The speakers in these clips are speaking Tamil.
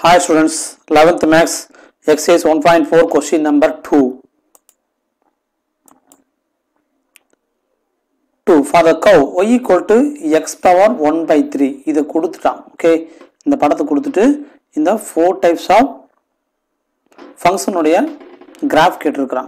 Hi students, 11th Max, exercise 1.4 question number 2. 2 for the cow y equal to x power 1 by 3 இதை கொடுத்துட்டான் ஓகே இந்த படத்தை கொடுத்துட்டு இந்த ஃபோர் டைப்ஸ் ஆஃப் ஃபங்க்ஷனுடைய கிராஃப் கேட்டிருக்கிறான்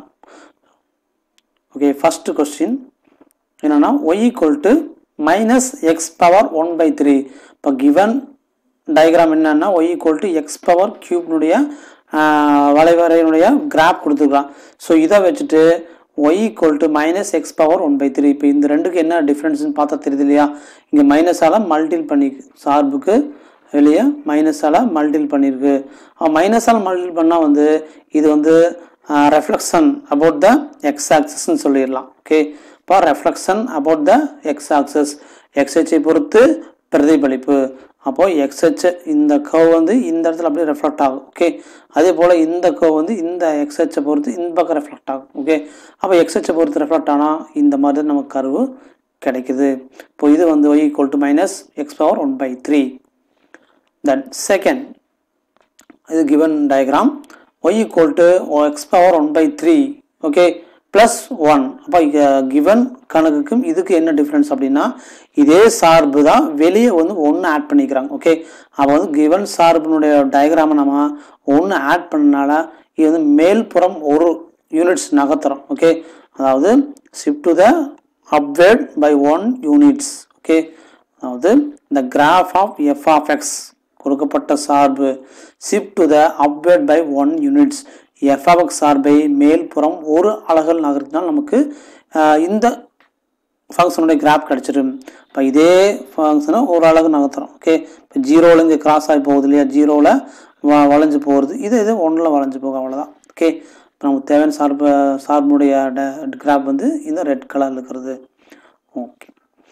ஓகே ஃபர்ஸ்ட் கொஸ்டின் என்னன்னா y equal to minus x power one by three இப்போ கிவன் டயக்ராம் என்னன்னா y equal to x power கியூப்னுடைய வளைவரையினுடைய கிராஃப் கொடுத்துருக்கான் ஸோ இதை வச்சுட்டு y equal to minus x power one by three இப்போ இந்த ரெண்டுக்கு என்ன டிஃப்ரென்ஸ்னு பார்த்தா தெரியுது இல்லையா இங்கே மைனஸால் மல்டில் பண்ணி சார்புக்கு வெளியே மைனஸால் மல்டில் பண்ணியிருக்கு மைனஸால் மல்டில் பண்ணால் வந்து இது வந்து ரெஃப்ளெக்ஷன் அபவுட் த எக்ஸ் ஆக்சஸ்ன்னு சொல்லிடலாம் ஓகே இப்போ reflection about the x axis எக்ஸ்ஹெச்சை பொறுத்து பிரதிபலிப்பு அப்போ எக்ஸ்ஹெச் இந்த கவ் வந்து இந்த இடத்துல அப்படியே ரெஃப்ளெக்ட் ஆகும் ஓகே அதே போல் இந்த கவ் வந்து இந்த எக்ஸ்ஹெச்சை பொறுத்து இந்த பக்கம் ரெஃப்ளெக்ட் ஆகும் ஓகே அப்போ எக்ஸ்ஹெச்சை பொறுத்து ரெஃப்ளெக்ட் ஆனால் இந்த மாதிரி தான் நமக்கு கருவு கிடைக்குது இப்போ இது வந்து y equal to minus x power one by three then second இது given diagram y equal to x power one by three okay plus one அப்போ கிவன் கணக்குக்கும் இதுக்கு என்ன டிஃப்ரென்ஸ் அப்படின்னா இதே சார்பு தான் வெளியே வந்து ஒன்று ஆட் பண்ணிக்கிறாங்க ஓகே அப்போ வந்து கிவன் சார்பினுடைய டயக்ராமை நம்ம ஒன்று ஆட் பண்ணனால இது வந்து மேல்புறம் ஒரு யூனிட்ஸ் நகர்த்துறோம் ஓகே அதாவது shift to the upward by one units okay அதாவது இந்த graph of f of x கொடுக்கப்பட்ட சார்பு shift to the upward by one units எஃப்ஆப்எக்ஸ் சார்பை மேல்புறம் ஒரு அலகல் நகர்த்தினால் நமக்கு இந்த ஃபங்க்ஷனுடைய கிராஃப் கிடச்சிடும் இப்போ இதே ஃபங்க்ஷனை ஒரு அழகு நகர்த்துறோம் ஓகே இப்போ ஜீரோவில் இங்கே கிராஸ் ஆகி போகுது இல்லையா ஜீரோவில் வ வளைஞ்சு போகிறது இது இது ஒன்றில் வளைஞ்சு போகும் அவ்வளோதான் ஓகே இப்போ நமக்கு தேவையான சார்பு சார்புடைய கிராஃப் வந்து இந்த ரெட் கலரில் இருக்கிறது ஓகே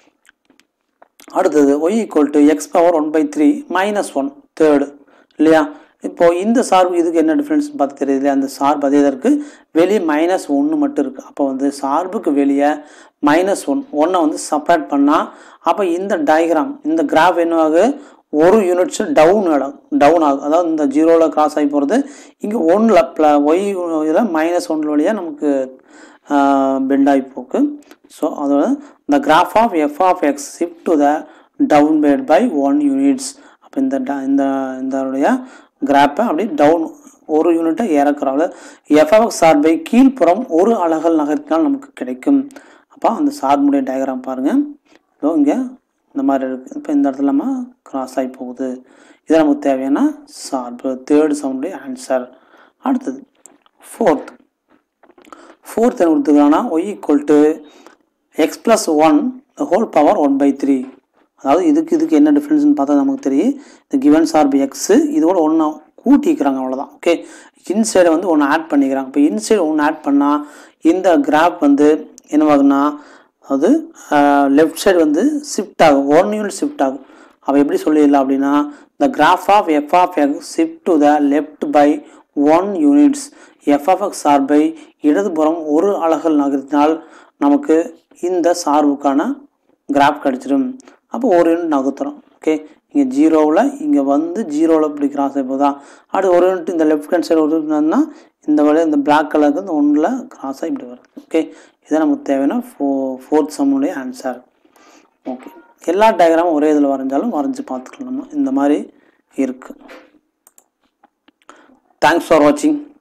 அடுத்தது y equal to x power one by three minus one third இல்லையா இப்போ இந்த சார்பு இதுக்கு என்ன டிஃப்ரென்ஸ் பார்த்து தெரியுது அந்த சார்பு அதே இதற்கு வெளியே மைனஸ் ஒன்று மட்டும் இருக்குது அப்போ வந்து சார்புக்கு வெளியே மைனஸ் ஒன் ஒன்றை வந்து செப்பரேட் பண்ணால் அப்போ இந்த டயக்ராம் இந்த கிராஃப் என்னவாகு ஒரு யூனிட்ஸ் டவுன் ஆகும் டவுன் ஆகும் அதாவது இந்த ஜீரோவில் கிராஸ் ஆகி போகிறது இங்கே ஒன்றில் ப்ள ஒய் இதில் மைனஸ் ஒன்று வழியாக நமக்கு பெண்ட் ஆகி போக்கு ஸோ அதோட இந்த graph of f of x shift to the downward by one units அப்போ இந்த இந்த இதனுடைய கிராப்பை அப்படி டவுன் ஒரு யூனிட்டை இறக்குறாங்க எஃப்எஃப் சார்பை கீழ்ப்புறம் ஒரு அலகல் நகர்த்தினால் நமக்கு கிடைக்கும் அப்போ அந்த சார்புடைய டயக்ராம் பாருங்கள் இதோ இங்கே இந்த மாதிரி இருக்குது இப்போ இந்த இடத்துல நம்ம கிராஸ் ஆகி போகுது இது நமக்கு தேவையான சார்பு தேர்டு சவுண்டுடைய ஆன்சர் அடுத்தது ஃபோர்த் ஃபோர்த் என்ன கொடுத்துக்கிறாங்கன்னா y equal to x plus one the whole power one by three அதாவது இதுக்கு இதுக்கு என்ன டிஃப்ரென்ஸ்னு பார்த்தா நமக்கு தெரியும் இந்த கிவன் சார்பு எக்ஸு இதோட ஒன்று கூட்டிக்கிறாங்க அவ்வளோதான் ஓகே இன்சைடை வந்து ஒன்று ஆட் பண்ணிக்கிறாங்க இப்போ இன்சைடு ஒன்று ஆட் பண்ணால் இந்த கிராஃப் வந்து என்னவாகுன்னா அதாவது லெஃப்ட் சைடு வந்து ஷிஃப்ட் ஆகும் ஒன் யூனிட் ஷிஃப்ட் ஆகும் அப்போ எப்படி சொல்லிடலாம் அப்படின்னா the graph of f of x shift to the left by one units f of x சார்பை இடதுபுறம் ஒரு அலகல் நகர்த்தினால் நமக்கு இந்த சார்புக்கான கிராஃப் கிடச்சிடும் அப்போ ஒரு யூனிட் நகர்த்துறோம் ஓகே இங்கே ஜீரோவில் இங்கே வந்து ஜீரோவில் இப்படி கிராஸ் ஆகி போதா அடுத்து ஒரு யூனிட் இந்த லெஃப்ட் ஹேண்ட் சைடு ஒரு யூனிட்னா இந்த வழியாக இந்த பிளாக் கலருக்கு இந்த ஒன்றில் கிராஸ் ஆகி இப்படி வருது ஓகே இதை நமக்கு தேவையான ஃபோ ஃபோர்த் சம்முடைய ஆன்சர் ஓகே எல்லா டயக்ராமும் ஒரே இதில் வரைஞ்சாலும் வரைஞ்சி பார்த்துக்கலாம் நம்ம இந்த மாதிரி இருக்குது தேங்க்ஸ் ஃபார் வாட்சிங்